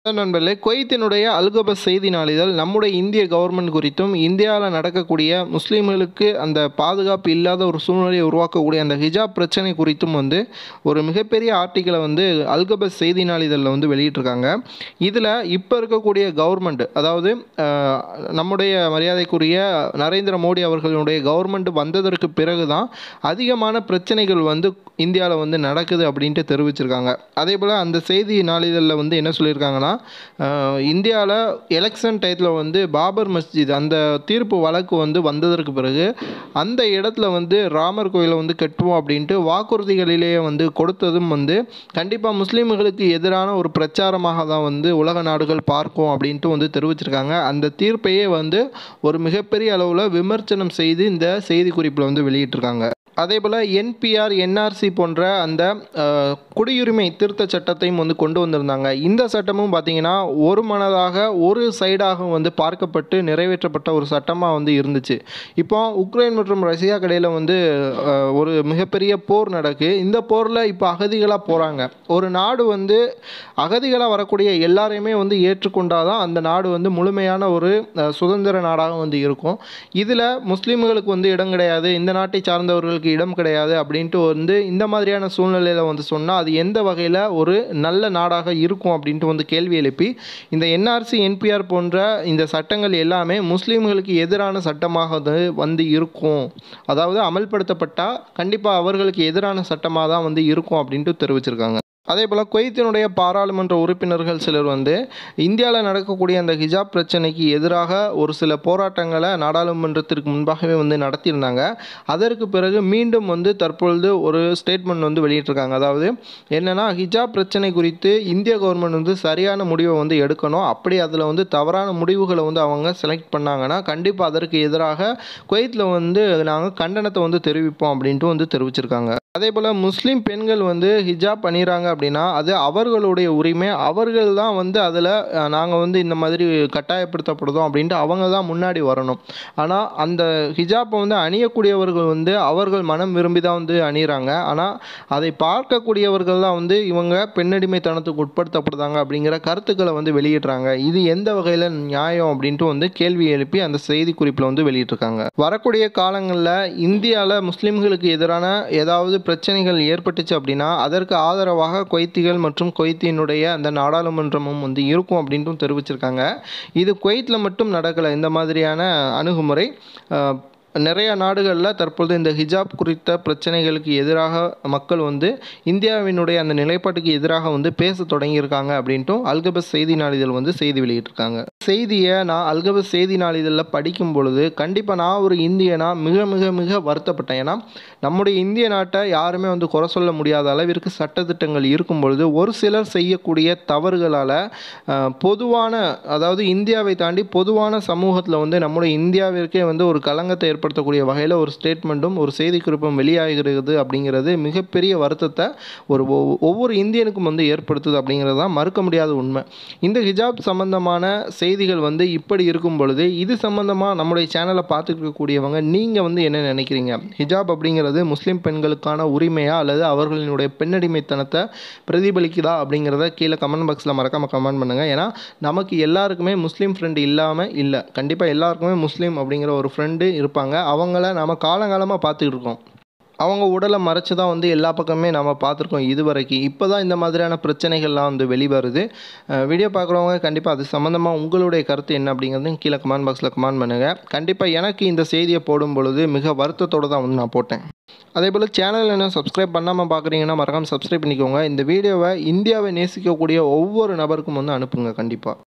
நண்பர்களே குவைத்தினுடைய அல்கபஸ் செய்தி நாளிதழ் நம்முடைய இந்திய கவர்மெண்ட் குறித்தும் இந்தியாவில் நடக்கக்கூடிய முஸ்லீம்களுக்கு அந்த பாதுகாப்பு இல்லாத ஒரு சூழ்நிலையை உருவாக்கக்கூடிய அந்த ஹிஜாப் பிரச்சனை குறித்தும் வந்து ஒரு மிகப்பெரிய ஆர்டிக்கலை வந்து அல்கபஸ் செய்தி நாளிதழில் வந்து வெளியிட்டிருக்காங்க இதில் இப்போ இருக்கக்கூடிய கவர்மெண்ட் அதாவது அஹ், நம்முடைய மரியாதைக்குரிய நரேந்திர மோடி அவர்களுடைய கவர்மெண்ட் வந்ததற்கு பிறகு தான் அதிகமான பிரச்சனைகள் வந்து இந்தியாவில் வந்து நடக்குது அப்படின்ட்டு தெரிவிச்சிருக்காங்க அதே போல் அந்த செய்தி நாளிதழில் வந்து என்ன சொல்லியிருக்காங்கன்னா இந்தியாவில் எலெக்ஷன் டயத்தில் வந்து பாபர் மஸ்ஜித் அந்த தீர்ப்பு வழக்கு வந்து வந்ததற்கு பிறகு அந்த இடத்துல வந்து ராமர் கோயிலை வந்து கட்டுவோம் அப்படின்ட்டு வாக்குறுதிகளிலேயே வந்து கொடுத்ததும் வந்து கண்டிப்பாக முஸ்லீம்களுக்கு எதிரான ஒரு பிரச்சாரமாக தான் வந்து உலக நாடுகள் பார்க்கும் அப்படின்ட்டு வந்து தெரிவிச்சிருக்காங்க அந்த தீர்ப்பையே வந்து ஒரு மிகப்பெரிய அளவில் விமர்சனம் செய்து இந்த செய்தி குறிப்பில் வந்து வெளியிட்டிருக்காங்க அதே போல் என்பிஆர் என்ஆர்சி போன்ற அந்த அஹ், குடியுரிமை திருத்த சட்டத்தையும் வந்து கொண்டு வந்திருந்தாங்க இந்த சட்டமும் பார்த்தீங்கன்னா ஒரு மனதாக ஒரு சைடாக வந்து பார்க்கப்பட்டு நிறைவேற்றப்பட்ட ஒரு சட்டமாக வந்து இருந்துச்சு இப்போ உக்ரைன் மற்றும் ரஷ்யா கடையில் வந்து அஹ், ஒரு மிகப்பெரிய போர் நடக்கு இந்த போரில் இப்போ அகதிகளாக போகிறாங்க ஒரு நாடு வந்து அகதிகளாக வரக்கூடிய எல்லாரையுமே வந்து ஏற்றுக்கொண்டாதான் அந்த நாடு வந்து முழுமையான ஒரு அஹ், சுதந்திர நாடாக வந்து இருக்கும் இதில் முஸ்லீம்களுக்கு வந்து இடம் கிடையாது இந்த நாட்டை சார்ந்தவர்களுக்கு இடம் கிடையாது அப்படின்ட்டு வந்து இந்த மாதிரியான சூழ்நிலையில் வந்து சொன்னால் அது எந்த வகையில் ஒரு நல்ல நாடாக இருக்கும் அப்படின்ட்டு வந்து கேள்வி எழுப்பி இந்த என்ஆர்சி என்பிஆர் போன்ற இந்த சட்டங்கள் எல்லாமே முஸ்லீம்களுக்கு எதிரான சட்டமாக வந்து வந்து இருக்கும் அதாவது அமல்படுத்தப்பட்டால் கண்டிப்பாக அவர்களுக்கு எதிரான சட்டமாக தான் வந்து இருக்கும் அப்படின்ட்டு தெரிவிச்சிருக்காங்க அதே போல் குவைத்தினுடைய பாராளுமன்ற உறுப்பினர்கள் சிலர் வந்து இந்தியாவில் நடக்கக்கூடிய அந்த ஹிஜாப் பிரச்சனைக்கு எதிராக ஒரு சில போராட்டங்களை நாடாளுமன்றத்திற்கு முன்பாகவே வந்து நடத்தியிருந்தாங்க அதற்கு பிறகு மீண்டும் வந்து தற்பொழுது ஒரு ஸ்டேட்மெண்ட் வந்து வெளியிட்டிருக்காங்க அதாவது என்னென்னா ஹிஜாப் பிரச்சனை குறித்து இந்திய கவர்மெண்ட் வந்து சரியான முடிவை வந்து எடுக்கணும் அப்படி அதில் வந்து தவறான முடிவுகளை வந்து அவங்க செலக்ட் பண்ணாங்கன்னா கண்டிப்பாக அதற்கு எதிராக குவைத்தில் வந்து நாங்கள் கண்டனத்தை வந்து தெரிவிப்போம் அப்படின்ட்டு வந்து தெரிவிச்சிருக்காங்க அதே போல் முஸ்லீம் பெண்கள் வந்து ஹிஜாப் பண்ணிடுறாங்க அப்படின்னா அது அவர்களுடைய உரிமை அவர்கள் தான் வந்து அதில் நாங்கள் வந்து இந்த மாதிரி கட்டாயப்படுத்தப்படுதோம் அப்படின்ட்டு அவங்க தான் முன்னாடி வரணும் ஆனால் அந்த ஹிஜாப்பை வந்து அணியக்கூடியவர்கள் வந்து அவர்கள் மனம் விரும்பி தான் வந்து அணியிறாங்க ஆனால் அதை பார்க்கக்கூடியவர்கள் தான் வந்து இவங்க பெண்ணடிமைத்தனத்துக்கு உட்படுத்தப்படுதாங்க அப்படிங்கிற கருத்துக்களை வந்து வெளியிடுறாங்க இது எந்த வகையில் நியாயம் அப்படின்ட்டு வந்து கேள்வி எழுப்பி அந்த செய்தி குறிப்பில் வந்து வெளியிட்டிருக்காங்க வரக்கூடிய காலங்களில் இந்தியாவில் முஸ்லீம்களுக்கு எதிரான ஏதாவது பிரச்சனைகள் ஏற்பட்டுச்சு அப்படின்னா அதற்கு ஆதரவாக குவைத்திகள் மற்றும் குவைத்தினுடைய அந்த நாடாளுமன்றமும் வந்து இருக்கும் அப்படின்ட்டும் தெரிவிச்சிருக்காங்க இது குவைத்தில் மட்டும் நடக்கலை இந்த மாதிரியான அணுகுமுறை அஹ், நிறைய நாடுகளில் தற்பொழுது இந்த ஹிஜாப் குறித்த பிரச்சனைகளுக்கு எதிராக மக்கள் வந்து இந்தியாவினுடைய அந்த நிலைப்பாட்டுக்கு எதிராக வந்து பேச தொடங்கியிருக்காங்க அப்படின்ட்டும் அல்கபஸ் செய்தி நாளிதழ் வந்து செய்தி வெளியிட்டிருக்காங்க செய்தியை நான் அல்கபஸ் செய்தி நாளிதழில் படிக்கும் பொழுது கண்டிப்பாக நான் ஒரு இந்தியனா மிக மிக மிக வருத்தப்பட்டேன் ஏன்னா நம்முடைய இந்திய நாட்டை யாருமே வந்து குறை சொல்ல முடியாத அளவிற்கு சட்டத்திட்டங்கள் இருக்கும் பொழுது ஒரு சிலர் செய்யக்கூடிய தவறுகளால் பொதுவான அதாவது இந்தியாவை தாண்டி பொதுவான சமூகத்தில் வந்து நம்முடைய இந்தியாவிற்கே வந்து ஒரு களங்கத்தை ஏற்படுத்தக்கூடிய வகையில் ஒரு ஸ்டேட்மெண்ட்டும் ஒரு செய்திக்குறிப்பும் வெளியாகிறது அப்படிங்கிறது மிகப்பெரிய வருத்தத்தை ஒரு ஒவ்- ஒவ்வொரு இந்தியனுக்கும் வந்து ஏற்படுத்துது அப்படிங்கிறது தான் மறுக்க முடியாத உண்மை இந்த ஹிஜாப் சம்பந்தமான செய்திகள் வந்து இப்படி இருக்கும் பொழுது இது சம்பந்தமாக நம்முடைய சேனலை பார்த்துட்டு இருக்கக்கூடியவங்க நீங்கள் வந்து என்ன நினைக்கிறீங்க ஹிஜாப் அப்படிங்கிறது முஸ்லீம் பெண்களுக்கான உரிமையா அல்லது அவர்களினுடைய பெண்ணடிமைத்தனத்தை பிரதிபலிக்குதா அப்படிங்கிறத கீழே கமெண்ட் பாக்ஸில் மறக்காமல் கமெண்ட் பண்ணுங்கள் ஏன்னா நமக்கு எல்லாருக்குமே முஸ்லீம் ஃப்ரெண்டு இல்லாமல் இல்லை கண்டிப்பாக எல்லாருக்குமே முஸ்லீம் அப்படிங்கிற ஒரு ஃப்ரெண்டு இருப்பாங்க அவங்கள நம்ம காலங்காலமாக பார்த்துக்கிட்டு இருக்கோம் அவங்க உடலை மறைச்சு தான் வந்து எல்லா பக்கமே நம்ம பார்த்துருக்கோம் இது வரைக்கும் இப்போ தான் இந்த மாதிரியான பிரச்சனைகள்லாம் வந்து வெளிவருது அஹ் வீடியோ பார்க்குறவங்க கண்டிப்பாக அது சம்மந்தமாக உங்களுடைய கருத்து என்ன அப்படிங்கிறதையும் கீழே கமெண்ட் பாக்ஸில் கமெண்ட் பண்ணுங்கள் கண்டிப்பாக எனக்கு இந்த செய்தியை போடும் பொழுது மிக வருத்தத்தோடு தான் வந்து நான் போட்டேன் அதே போல் சேனல் என்ன சப்ஸ்கிரைப் பண்ணாமல் பார்க்குறீங்கன்னா மறக்காமல் சப்ஸ்கிரைப் பண்ணிக்கோங்க இந்த வீடியோவை இந்தியாவை நேசிக்கக்கூடிய ஒவ்வொரு நபருக்கும் வந்து அனுப்புங்க கண்டிப்பாக